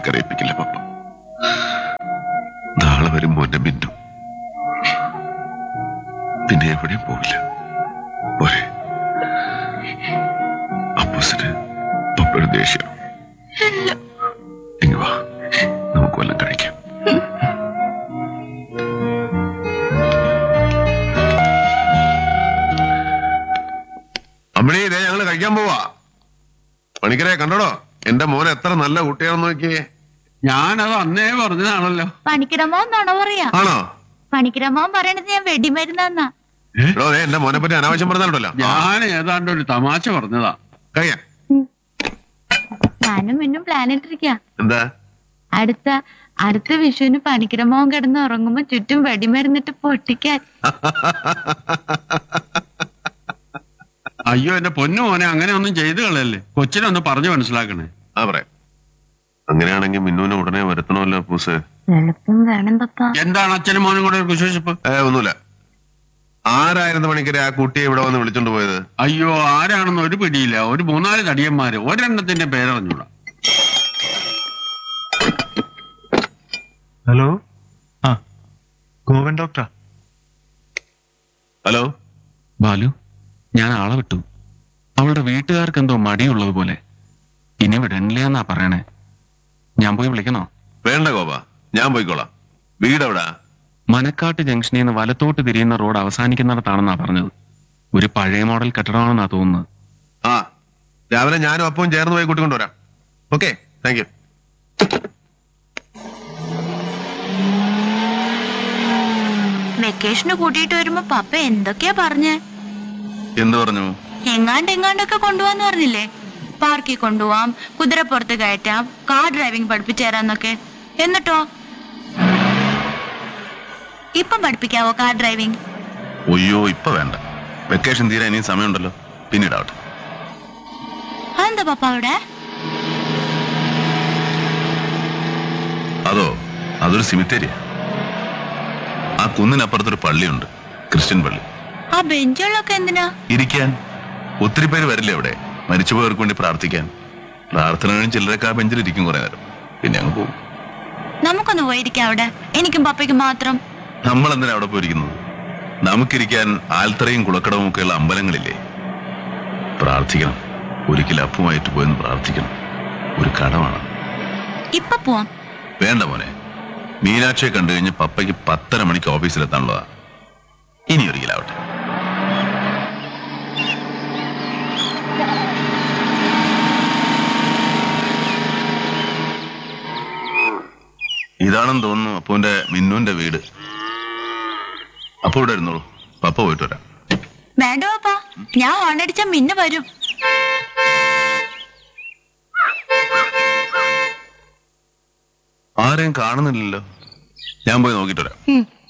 കരയിപ്പിക്കില്ല പപ്പ നാളെ വരും മോന്റെ മിന്നും പിന്നെ എവിടെയും പോവില്ല പോരെ അപ്പൂസിന് പപ്പയുടെ ദേഷ്യം ഇങ്ങ് വാ നമുക്ക് വല്ലതും കഴിക്കാം അമ്മണി ഇതേ ഞങ്ങള് കഴിക്കാൻ പോവാ പണിക്കരെ കണ്ടോടോ എന്റെ മോൻ എത്ര നല്ല കുട്ടിയാണെന്ന് നോക്കിയേ ഞാനത് അന്നേ പറഞ്ഞതാണല്ലോ പണിക്കിരമോൻ നുണ പറയാ ആണോ പണിക്കിരമോൻ പറയണത് ഞാൻ വെടിമരുന്നാന്നാ എടോ ദേ എന്റെ മോനെ പറ്റി അനാവശ്യം പറഞ്ഞാലുണ്ടല്ലോ ഞാൻ ഏതാണ്ട് ഒരു തമാശ പറഞ്ഞതാ കഴിയാ ഞാനും മിന്നും പ്ലാൻ ഇട്ടിരിക്ക എന്താ അടുത്ത അടുത്ത വിഷുവിന് പണിക്കിരമോൻ കിടന്ന് ഉറങ്ങുമ്പോ ചുറ്റും വെടിമരുന്നിട്ട് പൊട്ടിക്കാൻ അയ്യോ എന്റെ പൊന്നു മോനെ അങ്ങനെ ഒന്നും ചെയ്തു കളയല്ലേ കൊച്ചിനൊന്ന് പറഞ്ഞു മനസ്സിലാക്കണേ ആ പറയാം അങ്ങനെയാണെങ്കിൽ മിന്നുവിനെ ഉടനെ വരുത്തണമല്ലോ പൂസ് എളുപ്പം വേണം പപ്പ എന്താണ് അച്ഛനും മോനും കൂടെ ഒരു കുശേഷിപ്പ് ഏ ഒന്നുമില്ല ആരായിരുന്നു പണിക്കരെ ആ കുട്ടിയെ ഇവിടെ വന്ന് വിളിച്ചോണ്ട് പോയത് അയ്യോ ആരാണെന്ന് ഒരു പിടിയില്ല ഒരു മൂന്നാല് തടിയന്മാര് ഒരെണ്ണത്തിന്റെ പേരറിഞ്ഞൂടാ ഹലോ ആ ഗോവൻ ഡോക്ടറാ ഹലോ ബാലു ഞാൻ ആളെ വിട്ടു അവളുടെ വീട്ടുകാർക്ക് എന്തോ മടിയുള്ളത് പോലെ ഇനി വിടണില്ല എന്നാ പറയണേ ഞാൻ പോയി വിളിക്കണോ വേണ്ട ഗോപ ഞാൻ പോയിക്കോളാം വീട് എവിടാ മനക്കാട്ട് ജംഗ്ഷനിൽ നിന്ന് വലത്തോട്ട് തിരിയുന്ന റോഡ് അവസാനിക്കുന്നിടത്താണെന്നാ പറഞ്ഞത് ഒരു പഴയ മോഡൽ കെട്ടിടമാണെന്നാ തോന്നുന്നത് ആ രാവിലെ ഞാനും അപ്പവും ചേർന്ന് പോയി കൂട്ടിക്കൊണ്ടുവരാം ഓക്കെ താങ്ക് യു വെക്കേഷന് കൂട്ടിയിട്ട് വരുമ്പോ പപ്പ എന്തൊക്കെയാ പറഞ്ഞേ എന്ത് പറഞ്ഞു എങ്ങാണ്ട് എങ്ങാണ്ടൊക്കെ കൊണ്ടുപോവാന്ന് പറഞ്ഞില്ലേ പാർക്കിൽ കൊണ്ടുപോവാം കുതിരപ്പുറത്ത് കയറ്റാം കാർ ഡ്രൈവിംഗ് പഠിപ്പിച്ചു തരാന്നൊക്കെ എന്നിട്ടോ ഇപ്പം പഠിപ്പിക്കാവോ കാർ ഡ്രൈവിംഗ് ഒയ്യോ ഇപ്പൊ വേണ്ട വെക്കേഷൻ തീരാൻ ഇനിയും സമയമുണ്ടല്ലോ പിന്നീടാവട്ടെ അതെന്താ പപ്പ അവിടെ അതോ അതൊരു സിമിത്തേരിയ ആ കുന്നിനപ്പുറത്തൊരു പള്ളിയുണ്ട് ക്രിസ്ത്യൻ പള്ളി ആ ബെഞ്ചുകളൊക്കെ എന്തിനാ ഇരിക്കാൻ ഒത്തിരി പേര് വരില്ല അവിടെ മരിച്ചുപോയവർക്ക് വേണ്ടി പ്രാർത്ഥിക്കാൻ പ്രാർത്ഥന കഴിഞ്ഞ് ചിലരൊക്കെ ആ ബെഞ്ചിൽ ഇരിക്കും കുറെ നേരം പിന്നെ അങ്ങ് പോകും നമുക്കൊന്ന് പോയിരിക്കാം അവിടെ എനിക്കും പപ്പയ്ക്കും മാത്രം നമ്മൾ എന്തിനാ അവിടെ പോയിരിക്കുന്നത് നമുക്കിരിക്കാൻ ആൽത്തറയും കുളക്കടവും ഒക്കെയുള്ള അമ്പലങ്ങളില്ലേ പ്രാർത്ഥിക്കണം ഒരിക്കലും അപ്പുമായിട്ട് പോയെന്ന് പ്രാർത്ഥിക്കണം ഒരു കടമാണ് ഇപ്പൊ പോവാം വേണ്ട മോനെ മീനാക്ഷിയെ കണ്ടു കഴിഞ്ഞ് പപ്പയ്ക്ക് പത്തര മണിക്ക് ഓഫീസിലെത്താനുള്ളതാ ഇനി ഒരിക്കലാവട്ടെ ഇതാണെന്ന് തോന്നുന്നു അപ്പുവിന്റെ മിന്നുവിന്റെ വീട് അപ്പു ഇവിടെ ഇരുന്നോളൂ പപ്പ പോയിട്ട് വരാം വേണ്ട പപ്പ ഞാൻ ഹോണടിച്ച മിന്നു വരും ആരെയും കാണുന്നില്ലല്ലോ ഞാൻ പോയി നോക്കിയിട്ട് വരാം ഉം.